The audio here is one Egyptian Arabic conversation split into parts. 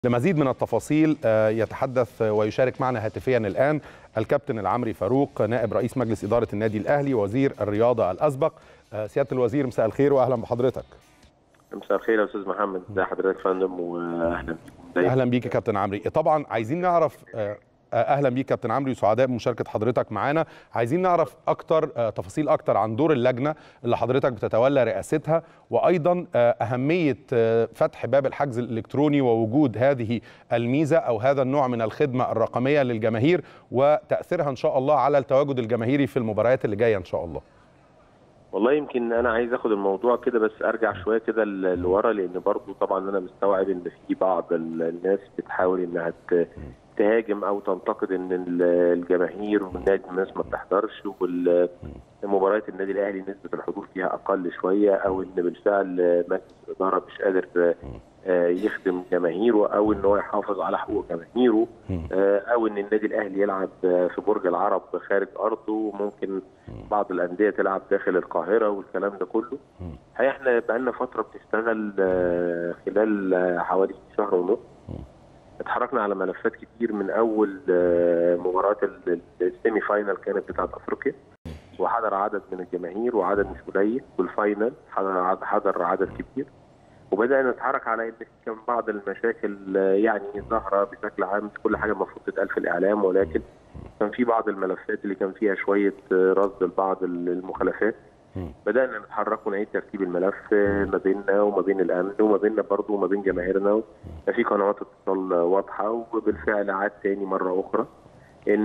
لمزيد من التفاصيل يتحدث ويشارك معنا هاتفيا الآن الكابتن العمري فاروق نائب رئيس مجلس إدارة النادي الأهلي وزير الرياضة الأسبق سيادة الوزير مساء الخير وأهلا بحضرتك مساء الخير يا أستاذ محمد ازي حضرتك يا فندم وأهلا بيك أهلا بيك يا كابتن عمري طبعا عايزين نعرف اهلا بيك كابتن عمرو سعداء بمشاركه حضرتك معانا عايزين نعرف اكتر تفاصيل اكتر عن دور اللجنه اللي حضرتك بتتولى رئاستها وايضا اهميه فتح باب الحجز الالكتروني ووجود هذه الميزه او هذا النوع من الخدمه الرقميه للجماهير وتاثيرها ان شاء الله على التواجد الجماهيري في المباريات اللي جايه ان شاء الله والله يمكن انا عايز اخد الموضوع كده بس ارجع شويه كده لورا لان برضو طبعا انا مستوعب ان في بعض الناس بتحاول انها تهاجم او تنتقد ان الجماهير والنادي الناس ما بتحضرش والمباريات النادي الاهلي نسبه الحضور فيها اقل شويه او ان بالفعل مجلس الاداره مش قادر يخدم جماهيره او ان هو يحافظ على حقوق جماهيره او ان النادي الاهلي يلعب في برج العرب خارج ارضه وممكن بعض الانديه تلعب داخل القاهره والكلام ده كله احنا بقى لنا فتره بنشتغل خلال حوالي شهر ونص اتحركنا على ملفات كتير من اول مباراه السيمي فاينال كانت بتاعت افريقيا وحضر عدد من الجماهير وعدد مش قليل والفاينل حضر حضر عدد كبير وبدانا نتحرك على ان كان بعض المشاكل يعني ظاهره بشكل عام مش كل حاجه المفروض تتقال في الاعلام ولكن كان في بعض الملفات اللي كان فيها شويه رصد لبعض المخالفات بدانا نتحرك ونعيد ترتيب الملف ما بيننا وما بين الامن وما بيننا برضه وما بين جماهيرنا في قنوات اتصال واضحه وبالفعل عاد تاني مره اخرى ان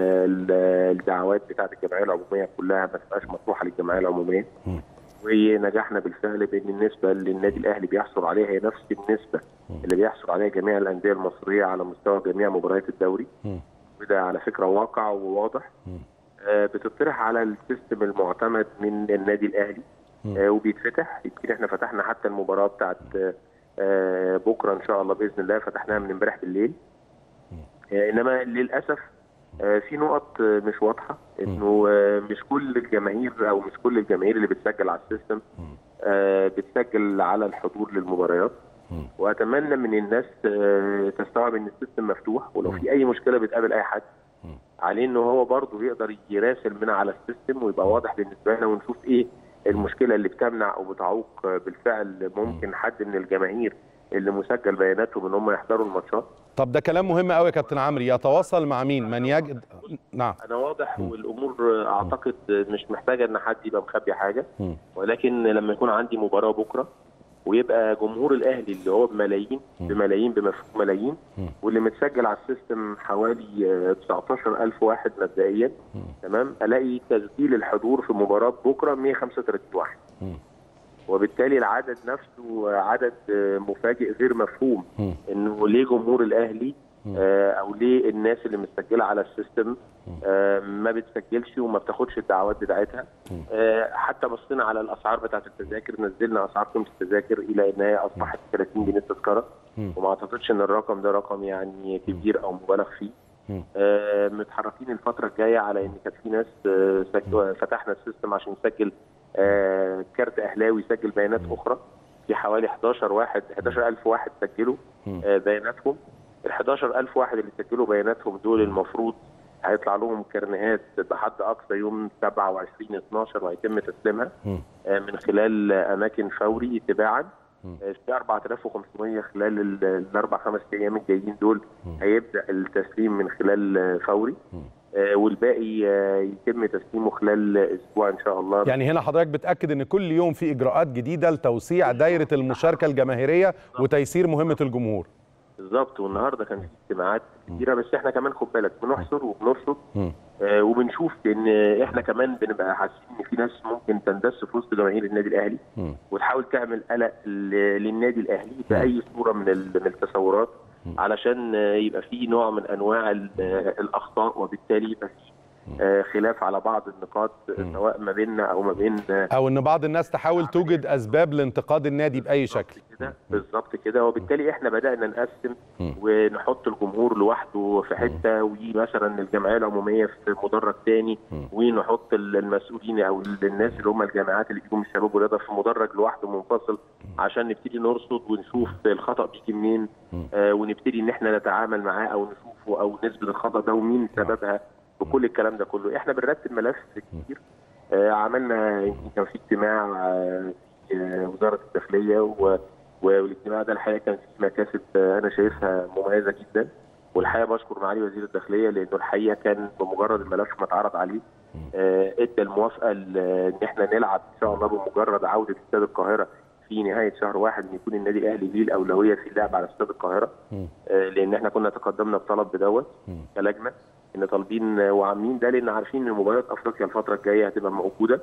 الدعوات بتاعه الجمعيه العموميه كلها ما تبقاش مطروحه للجمعيه العموميه ونجحنا بالفعل بان النسبه اللي النادي الاهلي بيحصل عليها هي نفس النسبه اللي بيحصل عليها جميع الانديه المصريه على مستوى جميع مباريات الدوري وده على فكره واقع وواضح بتطرح على السيستم المعتمد من النادي الاهلي وبيتفتح يمكن احنا فتحنا حتى المباراه بتاعت بكره ان شاء الله باذن الله فتحناها من امبارح بالليل انما للاسف في نقط مش واضحه انه مش كل الجماهير او مش كل الجماهير اللي بتسجل على السيستم بتسجل على الحضور للمباريات واتمنى من الناس تستوعب ان السيستم مفتوح ولو في اي مشكله بتقابل اي حد عليه ان هو برضه يقدر يراسل من على السيستم ويبقى واضح بالنسبه لنا ونشوف ايه المشكله اللي بتمنع او بتعوق بالفعل ممكن حد من الجماهير اللي مسجل بياناتهم ان هم يحضروا الماتشات طب ده كلام مهم قوي يا كابتن عمرو يتواصل مع مين من يجد نعم انا واضح والامور اعتقد مش محتاجه ان حد يبقى مخبي حاجه ولكن لما يكون عندي مباراه بكره ويبقى جمهور الاهلي اللي هو بملايين بملايين بمفهوم ملايين واللي متسجل على السيستم حوالي 19000 واحد مبدئيا تمام الاقي تسجيل الحضور في مباراه بكره 135 واحد وبالتالي العدد نفسه عدد مفاجئ غير مفهوم انه ليه جمهور الاهلي او ليه الناس اللي متسجله على السيستم ما بتسجلش وما بتاخدش الدعوات بتاعتها حتى بصينا على الاسعار بتاعت التذاكر نزلنا اسعار قيمه التذاكر الى ان هي اصبحت 30 جنيه التذكره وما اعتقدش ان الرقم ده رقم يعني كبير او مبالغ فيه متحركين الفتره الجايه على ان كانت في ناس فتحنا السيستم عشان نسجل كارت اهلاوي يسجل بيانات اخرى في حوالي 11 واحد 11000 واحد سجلوا بياناتهم ال 11000 واحد اللي سجلوا بياناتهم دول المفروض هيطلع لهم كرنيهات بحد اقصى يوم 27 12 وهيتم تسليمها من خلال اماكن فوري تباعا في 4500 خلال الاربع خمس ايام الجايين دول هيبدا التسليم من خلال فوري والباقي يتم تسليمه خلال اسبوع ان شاء الله يعني هنا حضرتك بتاكد ان كل يوم في اجراءات جديده لتوسيع دايره المشاركه الجماهيريه وتيسير مهمه الجمهور بالظبط والنهارده كان في اجتماعات كتيره بس احنا كمان خد بالك بنحصر وبنرصد آه وبنشوف ان احنا كمان بنبقى حاسين ان في ناس ممكن تندس في وسط جماهير النادي الاهلي م. وتحاول تعمل قلق للنادي الاهلي باي صوره من من التصورات علشان يبقى في نوع من انواع الاخطاء وبالتالي يبقى في آه، خلاف على بعض النقاط سواء ما بيننا او ما بين آه، او ان بعض الناس تحاول توجد اسباب لانتقاد النادي باي شكل كده بالظبط كده وبالتالي احنا بدانا نقسم ونحط الجمهور لوحده في حته ومثلا الجمعيه العموميه في مدرج تاني ونحط ال- المسؤولين او ال- الناس اللي هم الجامعات اللي بيجوا من الشباب والرياضه في مدرج لوحده منفصل عشان نبتدي نرصد ونشوف الخطا بيجي منين آه ونبتدي ان احنا نتعامل معاه او نشوفه او نثبت الخطا ده ومين سببها وكل الكلام ده كله احنا بنرتب ملف كتير آه عملنا يمكن كان في اجتماع آه في آه وزاره الداخليه و والاجتماع ده الحقيقه كان فيه مكاسب آه، انا شايفها مميزه جدا والحقيقه بشكر معالي وزير الداخليه لانه الحقيقه كان بمجرد الملف ما اتعرض عليه آه، ادى الموافقه ل- ان احنا نلعب ان شاء الله بمجرد عوده استاد القاهره في نهايه شهر واحد ان يكون النادي الاهلي ليه الاولويه في اللعب على استاد القاهره آه، لان احنا كنا تقدمنا بطلب بدوت كلجنه ان طالبين آه، وعاملين ده لان عارفين ان مباريات افريقيا الفتره الجايه هتبقى موجوده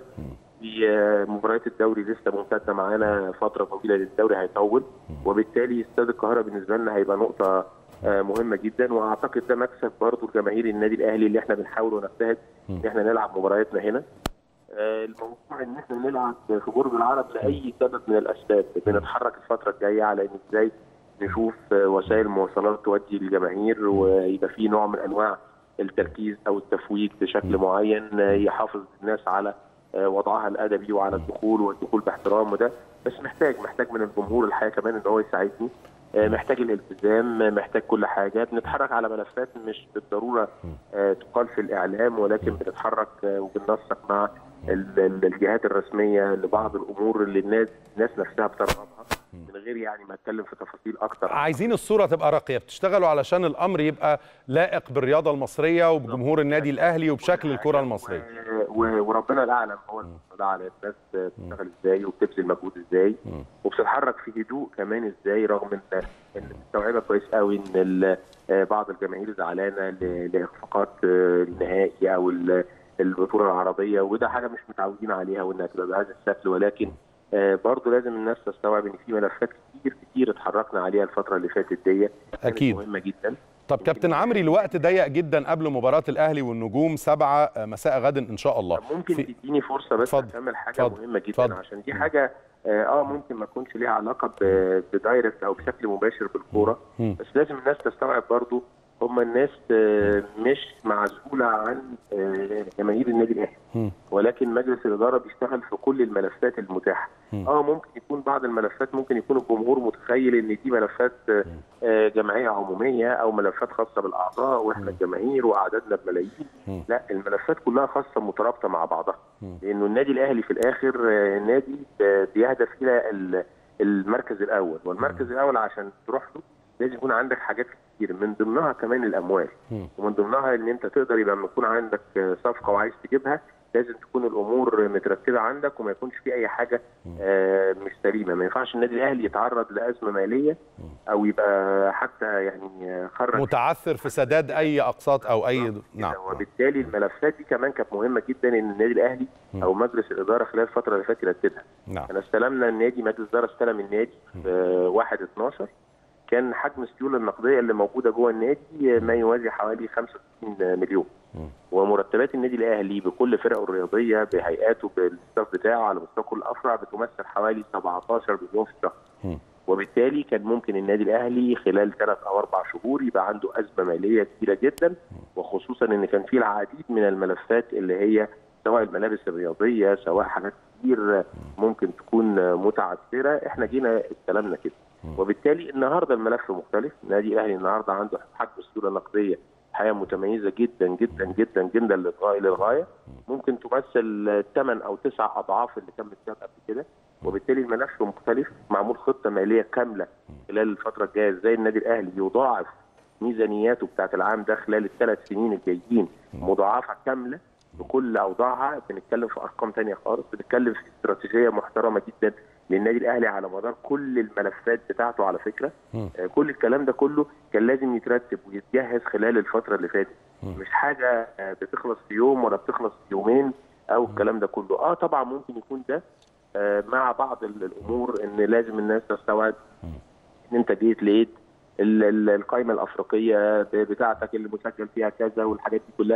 في آه، مباريات الدوري لسه ممتده معانا فتره طويله للدوري هيطول وبالتالي استاد القاهره بالنسبه لنا هيبقى نقطه آه، مهمه جدا واعتقد ده مكسب برضه لجماهير النادي الاهلي اللي احنا بنحاول ونجتهد ان احنا نلعب مبارياتنا هنا آه، الموضوع ان احنا نلعب في برج العرب لاي سبب من الاسباب بنتحرك الفتره الجايه على ان ازاي نشوف آه، وسائل مواصلات تودي الجماهير ويبقى في نوع من انواع التركيز او التفويج بشكل معين آه، يحافظ الناس على آه، وضعها الادبي وعلى الدخول والدخول باحترام وده بس محتاج محتاج من الجمهور الحقيقه كمان ان هو يساعدني آه، محتاج الالتزام آه، محتاج كل حاجه بنتحرك على ملفات مش بالضروره آه، تقال في الاعلام ولكن بنتحرك آه، وبننسق مع ال- ال- الجهات الرسميه لبعض الامور اللي الناس الناس نفسها بترغبها من غير يعني ما اتكلم في تفاصيل اكتر عايزين الصوره تبقى راقيه بتشتغلوا علشان الامر يبقى لائق بالرياضه المصريه وبجمهور النادي الاهلي وبشكل الكره المصريه و- و- وربنا الاعلم هو المسؤول على الناس بتشتغل ازاي وبتبذل مجهود ازاي وبتتحرك في هدوء كمان ازاي رغم ان ان مستوعبه كويس قوي ان ال- آه، بعض الجماهير زعلانه ل- لاخفاقات آه، النهائي او ال- البطوله العربيه وده حاجه مش متعودين عليها وانها تبقى بهذا الشكل ولكن آه، برضه لازم الناس تستوعب ان في ملفات كتير كتير اتحركنا عليها الفتره اللي فاتت دي كانت أكيد. مهمه جدا طب كابتن عمري الوقت ضيق جدا قبل مباراه الاهلي والنجوم سبعة مساء غد ان شاء الله طب ممكن في- تديني فرصه بس اتفضل. اكمل حاجه اتفضل. مهمه جدا اتفضل. عشان دي حاجه اه آه، ممكن ما تكونش ليها علاقه ب- بدايركت او بشكل مباشر بالكوره مم. بس لازم الناس تستوعب برضو هم الناس آه، مش معزوله عن آه، جماهير النادي الاهلي مم. ولكن مجلس الاداره بيشتغل في كل الملفات المتاحه اه ممكن يكون بعض الملفات ممكن يكون الجمهور متخيل ان دي ملفات آه، آه، جمعيه عموميه او ملفات خاصه بالاعضاء واحنا الجماهير واعدادنا بملايين لا الملفات كلها خاصه مترابطه مع بعضها لانه النادي الاهلي في الاخر آه، نادي آه، بيهدف الى ال- المركز الاول والمركز الاول عشان تروح له لازم يكون عندك حاجات كتير من ضمنها كمان الاموال ومن ضمنها ان انت تقدر يبقى لما يكون عندك آه، صفقه وعايز تجيبها لازم تكون الامور مترتبه عندك وما يكونش في اي حاجه آه، مش سليمه ما ينفعش النادي الاهلي يتعرض لازمه ماليه او يبقى حتى يعني آه، خرج متعثر في سداد اي اقساط او اي نعم كده. وبالتالي الملفات دي كمان كانت مهمه جدا ان النادي الاهلي او مجلس الاداره خلال الفتره اللي فاتت يرتبها نعم احنا استلمنا النادي مجلس الاداره استلم النادي في 1 12 كان حجم السيوله النقديه اللي موجوده جوه النادي ما يوازي حوالي 65 مليون ومرتبات النادي الاهلي بكل فرقه الرياضيه بهيئاته بالستاف بتاعه على مستوى كل الافرع بتمثل حوالي 17 مليون في الشهر وبالتالي كان ممكن النادي الاهلي خلال ثلاث او اربع شهور يبقى عنده ازمه ماليه كبيره جدا وخصوصا ان كان في العديد من الملفات اللي هي سواء الملابس الرياضيه سواء حاجات كتير ممكن تكون متعثره احنا جينا استلمنا كده وبالتالي النهارده الملف مختلف النادي الاهلي النهارده عنده حجم السيوله النقديه حياه متميزه جدا جدا جدا جدا للغايه للغايه ممكن تمثل 8 او 9 اضعاف اللي كان متساب قبل كده وبالتالي الملف مختلف معمول خطه ماليه كامله خلال الفتره الجايه ازاي النادي الاهلي يضاعف ميزانياته بتاعت العام ده خلال الثلاث سنين الجايين مضاعفه كامله بكل اوضاعها بنتكلم في ارقام تانية خالص بنتكلم في استراتيجيه محترمه جدا للنادي الاهلي على مدار كل الملفات بتاعته على فكره آه كل الكلام ده كله كان لازم يترتب ويتجهز خلال الفتره اللي فاتت مش حاجه آه بتخلص في يوم ولا بتخلص في يومين او الكلام ده كله اه طبعا ممكن يكون ده آه مع بعض الامور ان لازم الناس تستوعب ان انت جيت لقيت ال- ال- القائمه الافريقيه ب- بتاعتك اللي مسجل فيها كذا والحاجات دي كلها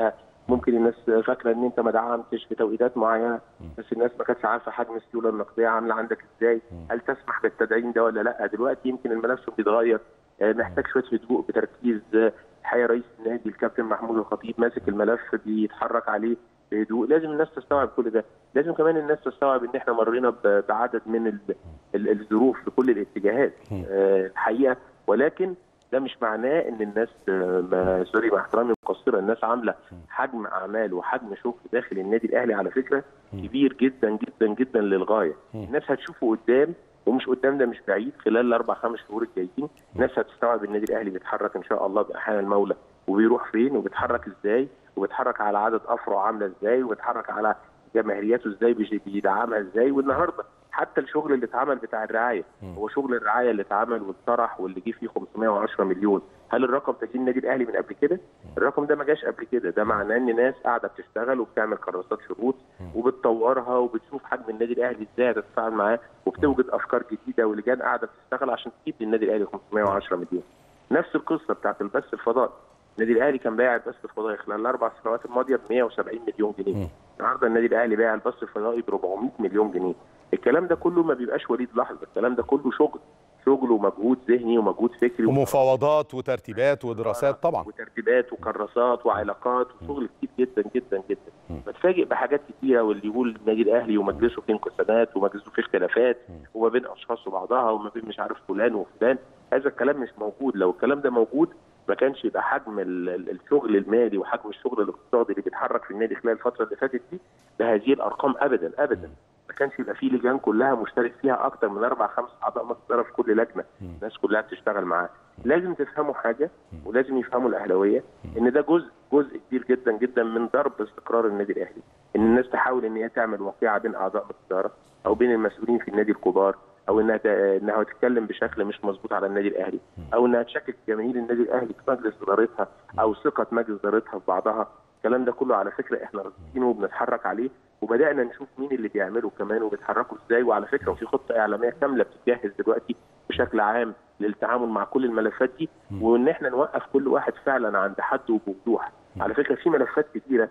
ممكن الناس فاكره ان انت ما دعمتش في توقيتات معينه بس الناس ما كانتش عارفه حجم السيوله النقديه عامله عندك ازاي هل تسمح بالتدعيم ده ولا لا دلوقتي يمكن الملف بيتغير آه، محتاج شويه هدوء بتركيز آه، الحقيقه رئيس النادي الكابتن محمود الخطيب ماسك الملف بيتحرك عليه بهدوء لازم الناس تستوعب كل ده لازم كمان الناس تستوعب ان احنا مرينا ب- بعدد من ال- ال- الظروف في كل الاتجاهات آه، الحقيقه ولكن ده مش معناه ان الناس آه، ما سوري مع احترامي مقصره الناس عامله حجم اعمال وحجم شغل داخل النادي الاهلي على فكره كبير جدا جدا جدا للغايه الناس هتشوفه قدام ومش قدام ده مش بعيد خلال الاربع خمس شهور الجايين الناس هتستوعب النادي الاهلي بيتحرك ان شاء الله باحيان المولى وبيروح فين وبيتحرك ازاي وبيتحرك على عدد افرع عامله ازاي وبيتحرك على جماهيرياته ازاي بيجي- بيدعمها ازاي والنهارده حتى الشغل اللي اتعمل بتاع الرعايه هو شغل الرعايه اللي اتعمل واتطرح واللي جه فيه 510 مليون هل الرقم ده جه النادي الاهلي من قبل كده؟ الرقم ده ما جاش قبل كده ده معناه ان ناس قاعده بتشتغل وبتعمل كراسات شروط وبتطورها وبتشوف حجم النادي الاهلي ازاي هتتفاعل معاه وبتوجد افكار جديده ولجان قاعده بتشتغل عشان تجيب للنادي الاهلي 510 مليون نفس القصه بتاعت البث الفضائي النادي الاهلي كان بايع البث الفضائي خلال الاربع سنوات الماضيه ب 170 مليون جنيه النهارده النادي الاهلي بايع البث الفضائي ب 400 مليون جنيه الكلام ده كله ما بيبقاش وليد لحظه الكلام ده كله شغل شغل ومجهود ذهني ومجهود فكري ومفاوضات وترتيبات ودراسات طبعا وترتيبات وكراسات وعلاقات وشغل كتير جدا جدا جدا بتفاجئ بحاجات كتيره واللي يقول النادي الاهلي ومجلسه فيه انقسامات ومجلسه فيه اختلافات وما بين اشخاص وبعضها وما بين مش عارف فلان وفلان هذا الكلام مش موجود لو الكلام ده موجود ما كانش يبقى حجم ال- ال- الشغل المالي وحجم الشغل الاقتصادي اللي بيتحرك في النادي خلال الفتره اللي فاتت دي بهذه الارقام ابدا ابدا ما كانش يبقى فيه لجان كلها مشترك فيها اكتر من اربع خمس اعضاء مجلس اداره في كل لجنه الناس كلها بتشتغل معاه لازم تفهموا حاجه ولازم يفهموا الاهلاويه ان ده جزء جزء كبير جدا جدا من ضرب استقرار النادي الاهلي ان الناس تحاول ان هي تعمل وقيعه بين اعضاء مجلس الاداره او بين المسؤولين في النادي الكبار او انها ت- انها تتكلم بشكل مش مظبوط على النادي الاهلي او انها تشكك جماهير النادي الاهلي في مجلس ادارتها او ثقه مجلس ادارتها في بعضها الكلام ده كله على فكره احنا رصيدينه وبنتحرك عليه وبدانا نشوف مين اللي بيعمله كمان وبيتحركوا ازاي وعلى فكره وفي خطه اعلاميه كامله بتتجهز دلوقتي بشكل عام للتعامل مع كل الملفات دي وان احنا نوقف كل واحد فعلا عند حده وبوضوح على فكره في ملفات كتيره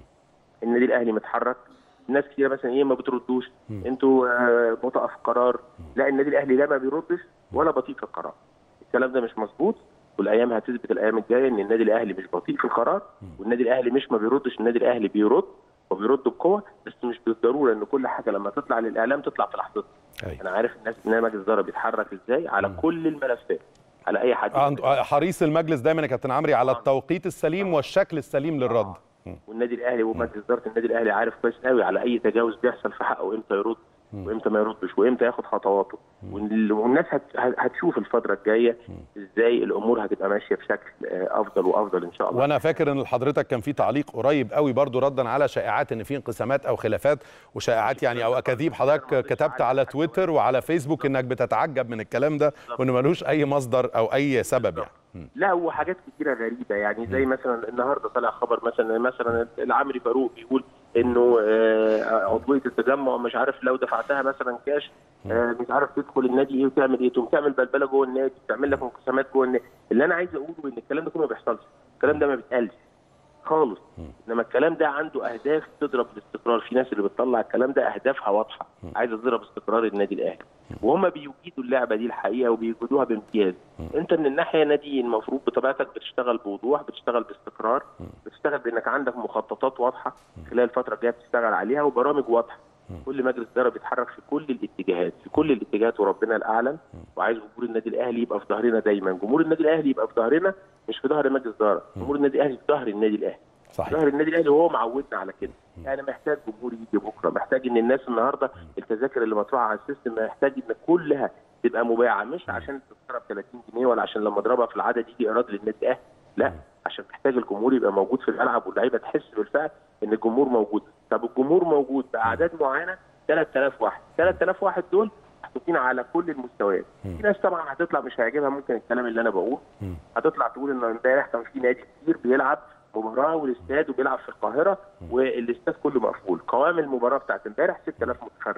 النادي الاهلي متحرك ناس كتير مثلا ايه ما بتردوش انتوا آه، بطأ في قرار لا النادي الاهلي لا ما بيردش ولا بطيء في القرار الكلام ده مش مظبوط والايام هتثبت الايام الجايه ان النادي الاهلي مش بطيء في القرار والنادي الاهلي مش ما بيردش النادي الاهلي بيرد وبيرد بقوه بس مش بالضروره ان كل حاجه لما تطلع للاعلام تطلع في لحظتها أيوة. انا عارف الناس ان مجلس الاداره بيتحرك ازاي على كل الملفات على اي حد عنده- حريص المجلس دايما يا كابتن عمري على التوقيت السليم والشكل السليم للرد والنادي الاهلي ومجلس اداره النادي الاهلي عارف كويس قوي على اي تجاوز بيحصل في حقه امتى يرد وامتى ما يردش وامتى ياخد خطواته وال- والناس هت- هتشوف الفتره الجايه ازاي الامور هتبقى ماشيه بشكل آه، افضل وافضل ان شاء الله وانا فاكر ان لحضرتك كان في تعليق قريب قوي برضو ردا على شائعات ان في انقسامات او خلافات وشائعات يعني او اكاذيب حضرتك كتبت على تويتر وعلى فيسبوك انك بتتعجب من الكلام ده وانه ملوش اي مصدر او اي سبب يعني م. لا هو حاجات كتيره غريبه يعني زي مثلا النهارده طلع خبر مثلا مثلا العمري فاروق بيقول انه آه، عضويه التجمع مش عارف لو دفعتها مثلا كاش آه، مش عارف تدخل النادي ايه وتعمل ايه تقوم تعمل بلبله جوه النادي تعمل لك انقسامات جوه النادي اللي انا عايز اقوله ان الكلام ده كله ما بيحصلش الكلام ده ما بيتقالش خالص انما الكلام ده عنده اهداف تضرب الاستقرار في ناس اللي بتطلع الكلام ده اهدافها واضحه عايزه تضرب استقرار النادي الاهلي وهم بيجيدوا اللعبه دي الحقيقه وبيجيدوها بامتياز انت من الناحيه نادي المفروض بطبيعتك بتشتغل بوضوح بتشتغل باستقرار بتشتغل بانك عندك مخططات واضحه خلال الفتره الجايه بتشتغل عليها وبرامج واضحه كل مجلس اداره بيتحرك في كل الاتجاهات في كل الاتجاهات وربنا الاعلم وعايز جمهور النادي الاهلي يبقى في ظهرنا دايما جمهور النادي الاهلي يبقى في ظهرنا مش في ظهر مجلس اداره جمهور النادي الاهلي في ظهر النادي الاهلي صحيح ظهر النادي الاهلي وهو معودنا على كده يعني محتاج جمهور يجي بكره محتاج ان الناس النهارده التذاكر اللي مدفوعه على السيستم محتاج ان كلها تبقى مباعه مش عشان التذكره ب 30 جنيه ولا عشان لما اضربها في العدد يجي ايراد للنادي الاهلي لا عشان محتاج الجمهور يبقى موجود في الملعب واللعيبه تحس بالفعل ان الجمهور موجود طب الجمهور موجود باعداد معينه 3000 واحد 3000 واحد دول محطوطين على كل المستويات في ناس طبعا هتطلع مش هيعجبها ممكن الكلام اللي انا بقوله هتطلع تقول ان امبارح كان في نادي كتير بيلعب مباراه والاستاد وبيلعب في القاهره والاستاد كله مقفول قوام المباراه بتاعت امبارح 6000 متفرج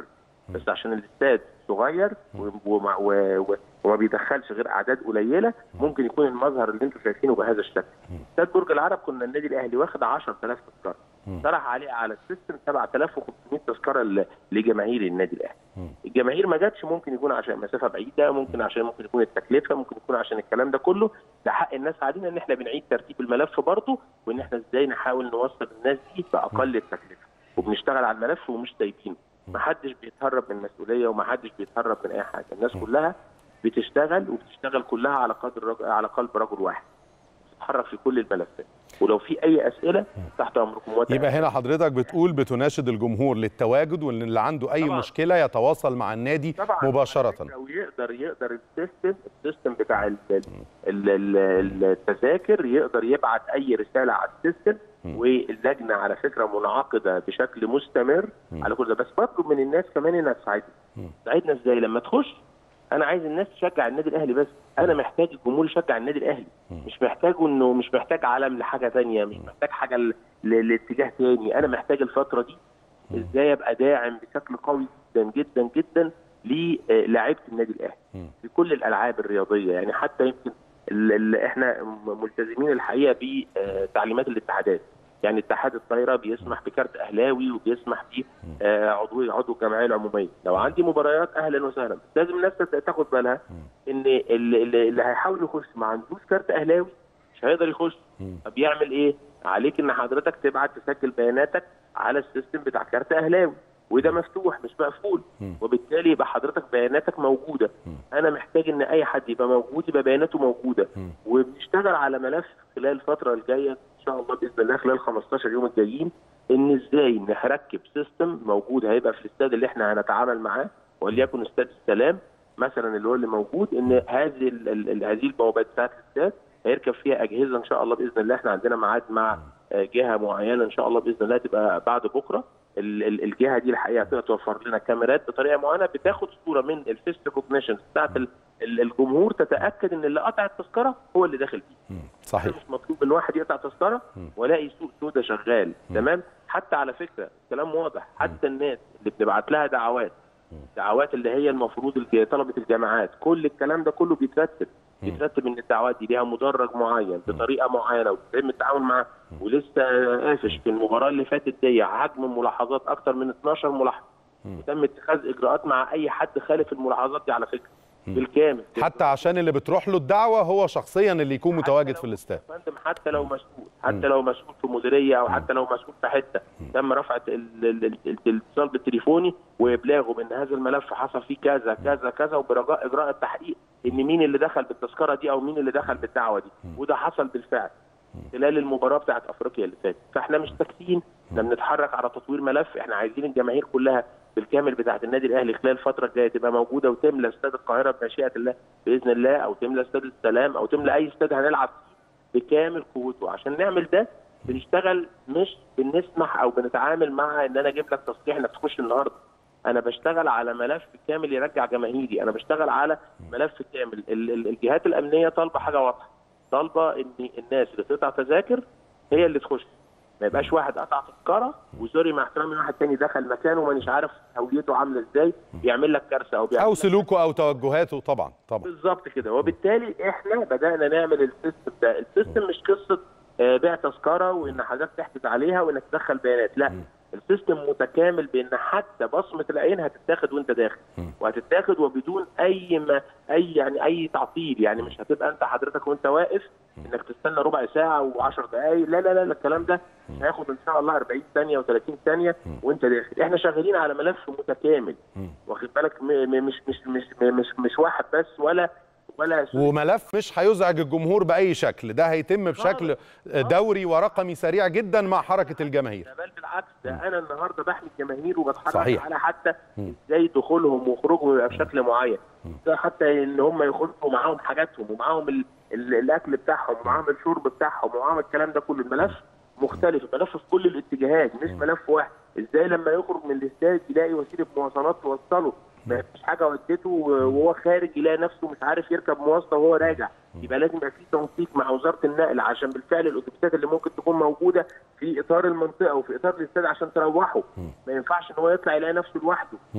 بس عشان الاستاد صغير وما, و... وما بيدخلش غير اعداد قليله ممكن يكون المظهر اللي انتم شايفينه بهذا الشكل. استاد برج العرب كنا النادي الاهلي واخد 10000 تذكره طرح عليه على السيستم 7500 تذكره لجماهير النادي الاهلي. الجماهير ما جاتش ممكن يكون عشان مسافه بعيده ممكن عشان ممكن يكون التكلفه ممكن يكون عشان الكلام ده كله ده حق الناس علينا ان احنا بنعيد ترتيب الملف برضه وان احنا ازاي نحاول نوصل الناس دي باقل التكلفه وبنشتغل على الملف ومش سايبينه ما حدش بيتهرب من المسؤوليه وما حدش بيتهرب من اي حاجه الناس كلها بتشتغل وبتشتغل كلها على قدر رجل على قلب رجل واحد بتتحرك في كل الملفات ولو في اي اسئله تحت امركم يبقى هنا حضرتك بتقول بتناشد الجمهور للتواجد وان اللي عنده اي طبعا. مشكله يتواصل مع النادي طبعا. مباشره ويقدر يقدر السيستم السيستم بتاع ال ال ال التذاكر يقدر يبعت اي رساله على السيستم واللجنه على فكره منعقده بشكل مستمر م. على كل ده بس بطلب من الناس كمان انها تساعدنا تساعدنا ازاي لما تخش انا عايز الناس تشجع النادي الاهلي بس انا محتاج الجمهور يشجع النادي الاهلي مش محتاج انه مش محتاج علم لحاجه ثانيه مش محتاج حاجه لاتجاه ثاني انا محتاج الفتره دي ازاي ابقى داعم بشكل قوي جدا جدا جدا للاعيبه النادي الاهلي في كل الالعاب الرياضيه يعني حتى يمكن اللي احنا ملتزمين الحقيقه بتعليمات الاتحادات يعني اتحاد الطايره بيسمح بكارت اهلاوي وبيسمح ب عضو عضو الجمعيه العموميه لو عندي مباريات اهلا وسهلا لازم الناس تاخد بالها ان اللي, اللي هيحاول يخش ما عندوش كارت اهلاوي مش هيقدر يخش طب يعمل ايه عليك ان حضرتك تبعت تسجل بياناتك على السيستم بتاع كارت اهلاوي وده مفتوح مش مقفول وبالتالي يبقى حضرتك بياناتك موجوده انا محتاج ان اي حد يبقى موجود يبقى بياناته موجوده وبنشتغل على ملف خلال الفتره الجايه ان شاء الله باذن الله خلال 15 يوم الجايين ان ازاي نركب سيستم موجود هيبقى في الاستاد اللي احنا هنتعامل معاه وليكن استاد السلام مثلا اللي هو اللي موجود ان هذه هذه البوابات بتاعت الاستاد هيركب فيها اجهزه ان شاء الله باذن الله احنا عندنا ميعاد مع جهه معينه ان شاء الله باذن الله تبقى بعد بكره الجهه دي الحقيقه توفر لنا كاميرات بطريقه معينه بتاخد صوره من الفيس ريكوجنيشن بتاعت الجمهور تتاكد ان اللي قطع التذكره هو اللي داخل فيه صحيح مش مطلوب ان واحد يقطع تذكره والاقي سوق سودا شغال تمام حتى على فكره الكلام واضح حتى الناس اللي بنبعت لها دعوات دعوات اللي هي المفروض طلبه الجامعات كل الكلام ده كله بيترتب بيترتب ان الدعوات دي ليها مدرج معين بطريقه معينه وبيتم التعامل معاه ولسه قافش في المباراه اللي فاتت دي حجم الملاحظات اكتر من 12 ملاحظه وتم اتخاذ اجراءات مع اي حد خالف الملاحظات دي على فكره بالكامل حتى عشان اللي بتروح له الدعوه هو شخصيا اللي يكون متواجد في الاستاد فندم حتى لو مسؤول حتى لو مسؤول في مديريه او حتى لو مسؤول في حته تم رفع الاتصال بالتليفوني وابلاغه بان هذا الملف حصل فيه كذا كذا كذا وبرجاء اجراء التحقيق ان مين اللي دخل بالتذكره دي او مين اللي دخل بالدعوه دي وده حصل بالفعل خلال المباراه بتاعت افريقيا اللي فاتت فاحنا مش ساكتين احنا بنتحرك على تطوير ملف احنا عايزين الجماهير كلها بالكامل بتاعه النادي الاهلي خلال الفتره الجايه تبقى موجوده وتملى استاد القاهره بمشيئه الله باذن الله او تملى استاد السلام او تملى اي استاد هنلعب فيه بكامل قوته عشان نعمل ده بنشتغل مش بنسمح او بنتعامل مع ان انا اجيب لك تصريح انك تخش النهارده انا بشتغل على ملف كامل يرجع جماهيري انا بشتغل على ملف كامل الجهات الامنيه طالبه حاجه واضحه طالبه ان الناس اللي تقطع تذاكر هي اللي تخش ما يبقاش واحد قطع تذكره وسوري مع احترامي واحد تاني دخل مكانه ومانيش عارف هويته عامله ازاي بيعمل لك كارثه او او سلوكه او توجهاته طبعا طبعا بالظبط كده وبالتالي احنا بدانا نعمل السيستم ده السيستم مش قصه بيع تذكره وان حضرتك تحجز عليها وانك تدخل بيانات لا السيستم متكامل بان حتى بصمه العين هتتاخد وانت داخل وهتتاخد وبدون اي ما اي يعني اي تعطيل يعني مش هتبقى انت حضرتك وانت واقف انك تستنى ربع ساعه و10 دقائق لا لا لا الكلام ده هياخد ان شاء الله 40 ثانيه و30 ثانيه وانت داخل احنا شغالين على ملف متكامل واخد بالك مش مش مش مش مش واحد بس ولا ولا وملف مش هيزعج الجمهور باي شكل ده هيتم بشكل دوري ورقمي سريع جدا مع حركه الجماهير بل بالعكس ده انا النهارده بحمي الجماهير وبتحرك صحيح. على حتى ازاي دخولهم وخروجهم يبقى بشكل معين حتى ان هم يخرجوا معاهم حاجاتهم ومعاهم ال ال الاكل بتاعهم ومعاهم الشرب بتاعهم ومعاهم الكلام ده كله الملف مختلف ملف في كل الاتجاهات مش ملف واحد ازاي لما يخرج من الاستاد يلاقي وسيله مواصلات توصله ما فيش حاجه ودته وهو خارج يلاقي نفسه مش عارف يركب مواصله وهو راجع يبقى لازم يبقى في تنسيق مع وزاره النقل عشان بالفعل الاتوبيسات اللي ممكن تكون موجوده في اطار المنطقه وفي اطار الاستاد عشان تروحه ما ينفعش ان هو يطلع يلاقي نفسه لوحده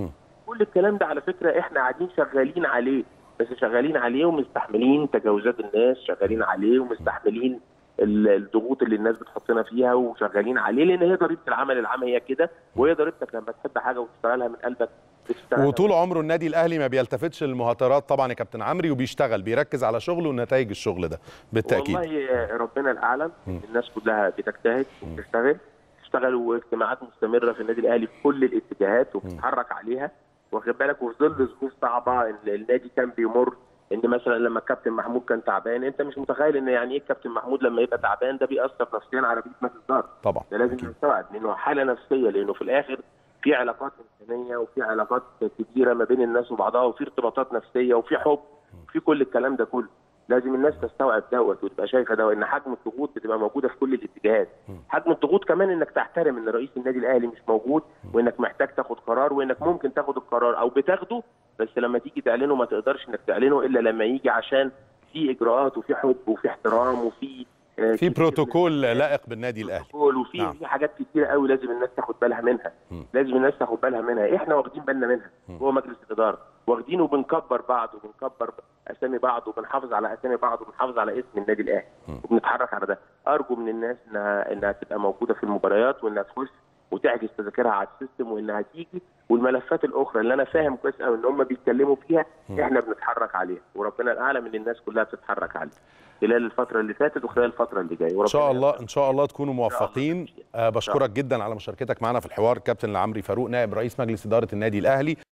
كل الكلام ده على فكره احنا قاعدين شغالين عليه بس شغالين عليه ومستحملين تجاوزات الناس شغالين عليه ومستحملين ال- الضغوط اللي الناس بتحطنا فيها وشغالين عليه لان هي ضريبه العمل العام هي كده وهي ضريبتك لما تحب حاجه وتشتغلها من قلبك بتشتغلها وطول عمره النادي الاهلي ما بيلتفتش للمهاترات طبعا يا كابتن عمرو وبيشتغل بيركز على شغله ونتائج الشغل ده بالتاكيد والله ربنا الاعلم الناس كلها بتجتهد وبتشتغل تشتغل واجتماعات مستمره في النادي الاهلي في كل الاتجاهات وبتتحرك عليها واخد بالك وفي ظل ظروف صعبه ان النادي كان بيمر ان مثلا لما الكابتن محمود كان تعبان انت مش متخيل ان يعني ايه الكابتن محمود لما يبقى تعبان ده بيأثر نفسيا على بقيه مجلس الاداره طبعا ده لازم أكيد. نستوعب لانه حاله نفسيه لانه في الاخر في علاقات انسانيه وفي علاقات كتيره ما بين الناس وبعضها وفي ارتباطات نفسيه وفي حب وفي كل الكلام ده كله لازم الناس تستوعب دوت وتبقى شايفه ده وان حجم الضغوط بتبقى موجوده في كل الاتجاهات حجم الضغوط كمان انك تحترم ان رئيس النادي الاهلي مش موجود وانك محتاج تاخد قرار وانك ممكن تاخد القرار او بتاخده بس لما تيجي تعلنه ما تقدرش انك تعلنه الا لما يجي عشان في اجراءات وفي حب وفي احترام وفي آه، في كتير من بروتوكول لائق بالنادي الاهلي بروتوكول وفي نعم. في حاجات كتيره قوي لازم الناس تاخد بالها منها مم. لازم الناس تاخد بالها منها احنا واخدين بالنا منها هو مجلس الاداره واخدين وبنكبر بعض وبنكبر اسامي بعض وبنحافظ على اسامي بعض وبنحافظ على اسم النادي الاهلي وبنتحرك على ده ارجو من الناس انها انها تبقى موجوده في المباريات وانها تخش وتحجز تذاكرها على السيستم وانها تيجي والملفات الاخرى اللي انا فاهم كويس قوي ان هم بيتكلموا فيها احنا بنتحرك عليها وربنا الاعلم ان الناس كلها بتتحرك عليها خلال الفتره اللي فاتت وخلال الفتره اللي جايه ان شاء الله ان شاء الله تكونوا موفقين شاء آه، بشكرك جدا على مشاركتك معنا في الحوار كابتن العمري فاروق نائب رئيس مجلس اداره النادي الاهلي